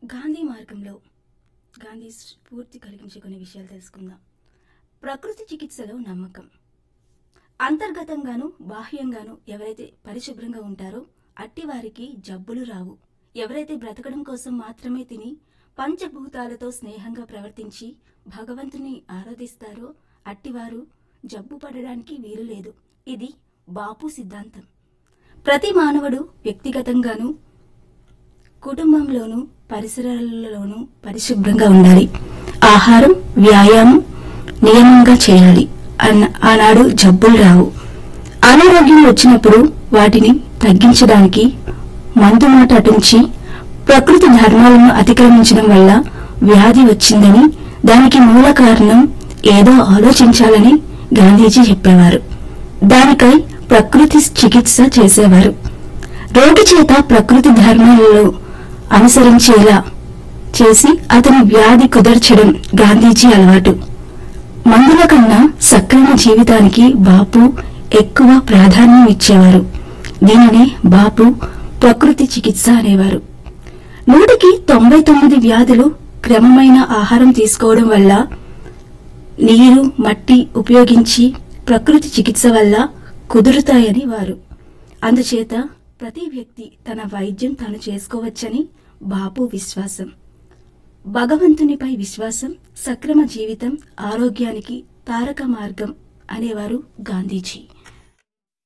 గాంధీ మార్గంలో గాంధీ స్ఫూర్తి కలిగించే కొన్ని విషయాలు తెలుసుకుందాం ప్రకృతి చికిత్సలో నమ్మకం అంతర్గతంగాను బాహ్యంగాను ఎవరైతే పరిశుభ్రంగా ఉంటారో అట్టి వారికి జబ్బులు రావు ఎవరైతే బ్రతకడం కోసం మాత్రమే తిని పంచభూతాలతో స్నేహంగా ప్రవర్తించి భగవంతుని ఆరాధిస్తారో అట్టివారు జబ్బు పడడానికి వీలు లేదు ఇది బాపు సిద్ధాంతం ప్రతి మానవుడు వ్యక్తిగతంగాను కుటుంబంలోనూ పరిసరాలలోనూ పరిశుభ్రంగా ఉండాలి ఆహారం వ్యాయామం నియమంగా చేయాలి అన్న ఆనాడు జబ్బులు రావు అనారోగ్యం వచ్చినప్పుడు వాటిని తగ్గించడానికి మందు మాట అటుంచి ప్రకృతి ధర్మాలను అతిక్రమించడం వల్ల వ్యాధి వచ్చిందని దానికి మూల కారణం ఏదో ఆలోచించాలని గాంధీజీ చెప్పేవారు దానికై ప్రకృతి చికిత్స చేసేవారు రోడ్డు చేత ప్రకృతి ధర్మాలలో అనుసరించేలా చేసి అతని వ్యాధి కుదర్చడం గాంధీజీ అలవాటు మందుల కన్నా సక్రమ జీవితానికి బాపు ఎక్కువ ప్రాధాన్యం ఇచ్చేవారు దీనినే బాపు ప్రకృతి చికిత్స అనేవారు నూటికి తొంభై తొమ్మిది వ్యాధులు క్రమమైన ఆహారం తీసుకోవడం వల్ల నీరు మట్టి ఉపయోగించి ప్రకృతి చికిత్స వల్ల కుదురుతాయని వారు అందుచేత ప్రతి వ్యక్తి తన వైద్యం తాను చేసుకోవచ్చని బాపు విశ్వాసం భగవంతునిపై విశ్వాసం సక్రమ జీవితం ఆరోగ్యానికి తారక మార్గం అనేవారు గాంధీజీ